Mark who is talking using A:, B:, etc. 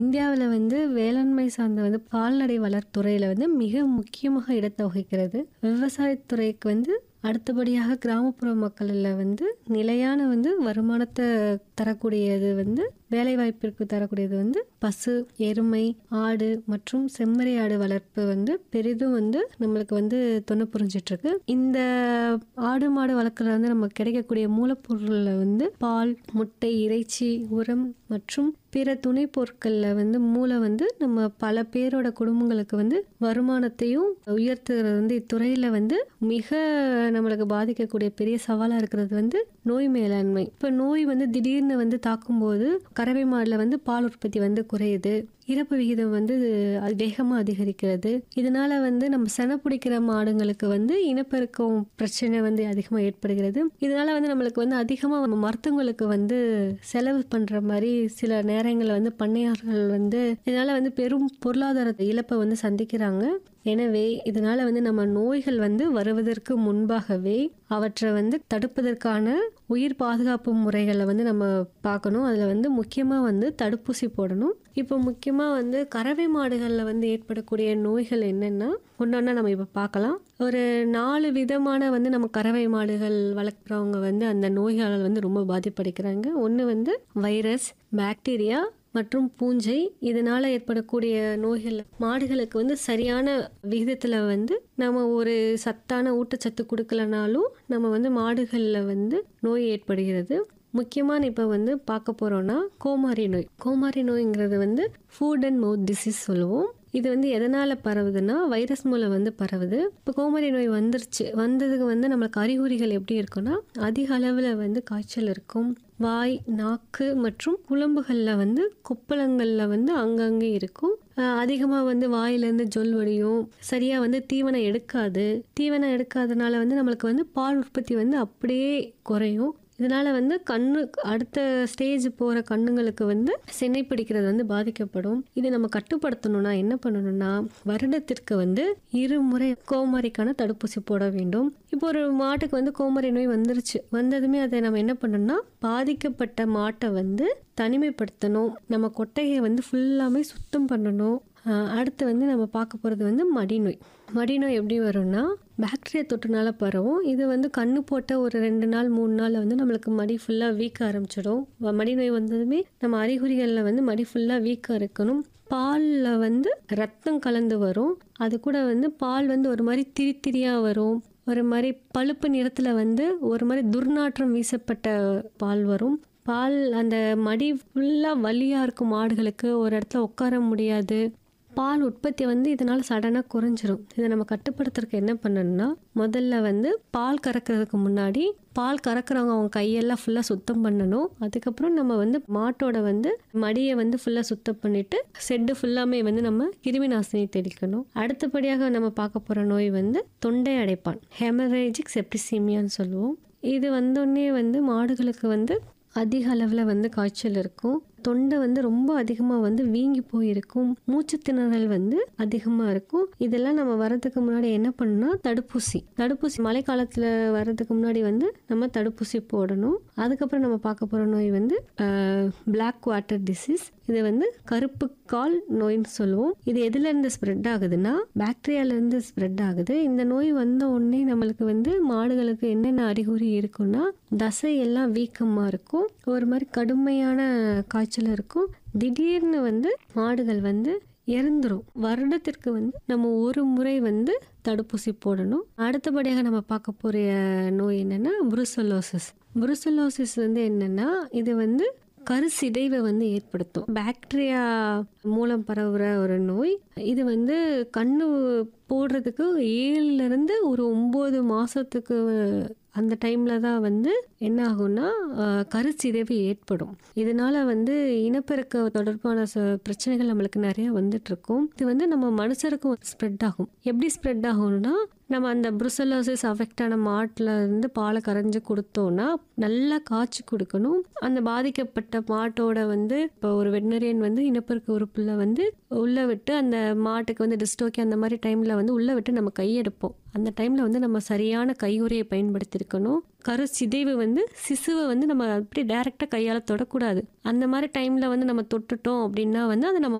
A: இந்தியாவில் வந்து வேளாண்மை சார்ந்த வந்து கால்நடை வளர்த்துறையில் வந்து மிக முக்கியமாக இடத்தை வகிக்கிறது விவசாயத்துறைக்கு வந்து அடுத்தபடியாக கிராமப்புற மக்களில் வந்து நிலையான வந்து வருமானத்தை தரக்கூடியது வந்து வேலை வாய்ப்பிற்கு தரக்கூடியது வந்து பசு எருமை ஆடு மற்றும் செம்மறி ஆடு வளர்ப்பு வந்து பெரிதும் வந்து நம்மளுக்கு வந்து தொண்ணு புரிஞ்சிட்டு இருக்கு இந்த ஆடு மாடு வளர்க்குறதுல வந்து நமக்கு கிடைக்கக்கூடிய மூலப்பொருளில் வந்து பால் முட்டை இறைச்சி உரம் மற்றும் பிற துணை பொருட்களில் வந்து மூளை வந்து நம்ம பல பேரோட குடும்பங்களுக்கு வந்து வருமானத்தையும் உயர்த்துகிறது வந்து இத்துறையில் வந்து மிக நம்மளுக்கு பாதிக்கக்கூடிய பெரிய சவாலாக இருக்கிறது வந்து நோய் மேலாண்மை இப்போ நோய் வந்து திடீர்னு வந்து தாக்கும்போது கறவை மாடில் வந்து பால் உற்பத்தி வந்து குறையுது இறப்பு விகிதம் வந்து அது வேகமாக அதிகரிக்கிறது இதனால வந்து நம்ம செனை பிடிக்கிற மாடுங்களுக்கு வந்து இனப்பெருக்கம் பிரச்சனை வந்து அதிகமாக ஏற்படுகிறது இதனால வந்து நம்மளுக்கு வந்து அதிகமாக நம்ம மருத்துவங்களுக்கு வந்து செலவு பண்ணுற மாதிரி சில நேரங்களில் வந்து பண்ணையார்கள் வந்து இதனால வந்து பெரும் பொருளாதார இழப்பை வந்து சந்திக்கிறாங்க எனவே இதனால வந்து நம்ம நோய்கள் வந்து வருவதற்கு முன்பாகவே அவற்றை வந்து தடுப்பதற்கான உயிர் பாதுகாப்பு முறைகளை வந்து நம்ம பார்க்கணும் அதில் வந்து முக்கியமாக வந்து தடுப்பூசி போடணும் இப்போ முக்கியமாக வந்து கறவை மாடுகளில் வந்து ஏற்படக்கூடிய நோய்கள் என்னென்னா ஒன்றொன்னா நம்ம இப்போ பார்க்கலாம் ஒரு நாலு விதமான வந்து நம்ம கறவை மாடுகள் வளர்க்குறவங்க வந்து அந்த நோய்களால் வந்து ரொம்ப பாதிப்படைக்கிறாங்க ஒன்று வந்து வைரஸ் பாக்டீரியா மற்றும் பூஞ்சை இதனால் ஏற்படக்கூடிய நோய்கள் மாடுகளுக்கு வந்து சரியான விகிதத்தில் வந்து நம்ம ஒரு சத்தான ஊட்டச்சத்து கொடுக்கலனாலும் நம்ம வந்து மாடுகளில் வந்து நோய் ஏற்படுகிறது முக்கியமான இப்போ வந்து பார்க்க போகிறோன்னா கோமாரி நோய் கோமாரி நோய்ங்கிறது வந்து ஃபுட் அண்ட் மவுத் டிசீஸ் சொல்லுவோம் இது வந்து எதனால் பரவுதுன்னா வைரஸ் மூலம் வந்து பரவுது இப்போ கோமாரி நோய் வந்துருச்சு வந்ததுக்கு வந்து நம்மளுக்கு அறிகுறிகள் எப்படி இருக்குன்னா அதிக அளவில் வந்து காய்ச்சல் இருக்கும் வாய் நாக்கு மற்றும் குழம்புகளில் வந்து கொப்பளங்களில் வந்து அங்கங்கே இருக்கும் அதிகமாக வந்து வாயிலேருந்து ஜொல் வடியும் சரியாக வந்து தீவனம் எடுக்காது தீவனம் எடுக்காதனால வந்து நம்மளுக்கு வந்து பால் உற்பத்தி வந்து அப்படியே குறையும் இதனால் வந்து கண்ணு அடுத்த ஸ்டேஜ் போகிற கண்ணுங்களுக்கு வந்து சென்னை பிடிக்கிறது வந்து பாதிக்கப்படும் இது நம்ம கட்டுப்படுத்தணும்னா என்ன பண்ணணும்னா வருடத்திற்கு வந்து இருமுறை கோமாரிக்கான தடுப்பூசி போட வேண்டும் இப்போ ஒரு மாட்டுக்கு வந்து கோமாரி நோய் வந்துருச்சு வந்ததுமே அதை நம்ம என்ன பண்ணணும்னா பாதிக்கப்பட்ட மாட்டை வந்து தனிமைப்படுத்தணும் நம்ம கொட்டையை வந்து ஃபுல்லாமே சுத்தம் பண்ணணும் அடுத்து வந்து நம்ம பார்க்க போகிறது வந்து மடிநோய் மடிநோய் எப்படி வரும்னா பாக்டீரியா தொற்றுனால பரவும் இது வந்து கண்ணு போட்ட ஒரு ரெண்டு நாள் மூணு நாள் வந்து நம்மளுக்கு மடி ஃபுல்லாக வீக்க ஆரம்பிச்சிடும் மடிநோய் வந்ததுமே நம்ம அறிகுறிகளில் வந்து மடி ஃபுல்லாக வீக்காக இருக்கணும் பாலில் வந்து ரத்தம் கலந்து வரும் அது கூட வந்து பால் வந்து ஒரு மாதிரி திரி திரியாக வரும் ஒரு மாதிரி பழுப்பு நிறத்தில் வந்து ஒரு மாதிரி துர்நாற்றம் வீசப்பட்ட பால் வரும் பால் அந்த மடி ஃபுல்லாக வலியாக இருக்கும் மாடுகளுக்கு ஒரு இடத்துல உட்கார முடியாது பால் உற்பத்தி வந்து இதனால் சடனாக குறைஞ்சிரும் இதை நம்ம கட்டுப்படுத்துறதுக்கு என்ன பண்ணணும்னா முதல்ல வந்து பால் கறக்கிறதுக்கு முன்னாடி பால் கறக்கிறவங்க அவங்க கையெல்லாம் ஃபுல்லாக சுத்தம் பண்ணணும் அதுக்கப்புறம் நம்ம வந்து மாட்டோட வந்து மடியை வந்து ஃபுல்லாக சுத்தம் பண்ணிட்டு செட்டு ஃபுல்லாமே வந்து நம்ம கிருமி நாசினி தெளிக்கணும் அடுத்தபடியாக நம்ம பார்க்க போகிற நோய் வந்து தொண்டை அடைப்பான் ஹெமரேஜிக் செப்டிசீமியான்னு சொல்லுவோம் இது வந்தோடனே வந்து மாடுகளுக்கு வந்து அதிக அளவில் வந்து காய்ச்சல் இருக்கும் தொண்டை வந்து ரொம்ப அதிகமாக வந்து வீங்கி போயிருக்கும் மூச்சு திணறல் வந்து அதிகமாக இருக்கும் இதெல்லாம் நம்ம வரதுக்கு முன்னாடி என்ன பண்ணணும்னா தடுப்பூசி தடுப்பூசி மழை காலத்தில் வர்றதுக்கு முன்னாடி வந்து நம்ம தடுப்பூசி போடணும் அதுக்கப்புறம் நம்ம பார்க்க போகிற நோய் வந்து பிளாக் வாட்டர் டிசீஸ் இது வந்து கருப்பு கால் நோயின்னு சொல்லுவோம் இது எதுலேருந்து ஸ்ப்ரெட் ஆகுதுன்னா பாக்டீரியாலேருந்து ஸ்ப்ரெட் ஆகுது இந்த நோய் வந்த உடனே நம்மளுக்கு வந்து மாடுகளுக்கு என்னென்ன அறிகுறி இருக்குன்னா தசை எல்லாம் வீக்கமாக இருக்கும் ஒரு மாதிரி கடுமையான காய்ச்சல் இருக்கும் திடீர்னு வந்து மாடுகள் வந்து இறந்துரும் வருடத்திற்கு வந்து நம்ம ஒரு முறை வந்து தடுப்பூசி போடணும் அடுத்தபடியாக நம்ம பார்க்க போகிற நோய் என்னென்னா புருசலோசிஸ் புருசலோசிஸ் வந்து என்னென்னா இது வந்து கருசிதைவை வந்து ஏற்படுத்தும் பாக்டீரியா மூலம் பரவுற ஒரு நோய் இது வந்து கண்ணு போடுறதுக்கு ஏழுலேருந்து ஒரு ஒம்பது மாதத்துக்கு அந்த டைமில் தான் வந்து என்ன ஆகும்னா கருச்சிதைவு ஏற்படும் இதனால் வந்து இனப்பெருக்க தொடர்பான ச பிரச்சனைகள் நம்மளுக்கு நிறைய வந்துட்டுருக்கும் இது வந்து நம்ம மனுஷருக்கும் ஸ்ப்ரெட் ஆகும் எப்படி ஸ்ப்ரெட் ஆகும்னா நம்ம அந்த புருசலோசிஸ் அஃபெக்ட் ஆன மாட்டில் இருந்து பாலை கரைஞ்சி கொடுத்தோன்னா நல்லா காய்ச்சி கொடுக்கணும் அந்த பாதிக்கப்பட்ட மாட்டோட வந்து இப்போ ஒரு வெட்டினரியன் வந்து இனப்பெருக்க உறுப்பில் வந்து உள்ளே விட்டு அந்த மாட்டுக்கு வந்து டிஸ்டோக்கி அந்த மாதிரி டைமில் வந்து உள்ளே விட்டு நம்ம கையெடுப்போம் அந்த டைமில் வந்து நம்ம சரியான கையுறையை பயன்படுத்தியிருக்கணும் கரு சிதைவு வந்து சிசுவை வந்து நம்ம அப்படி டைரெக்டாக கையால் தொடக்கூடாது அந்த மாதிரி டைமில் வந்து நம்ம தொட்டுட்டோம் அப்படின்னா வந்து அதை நம்ம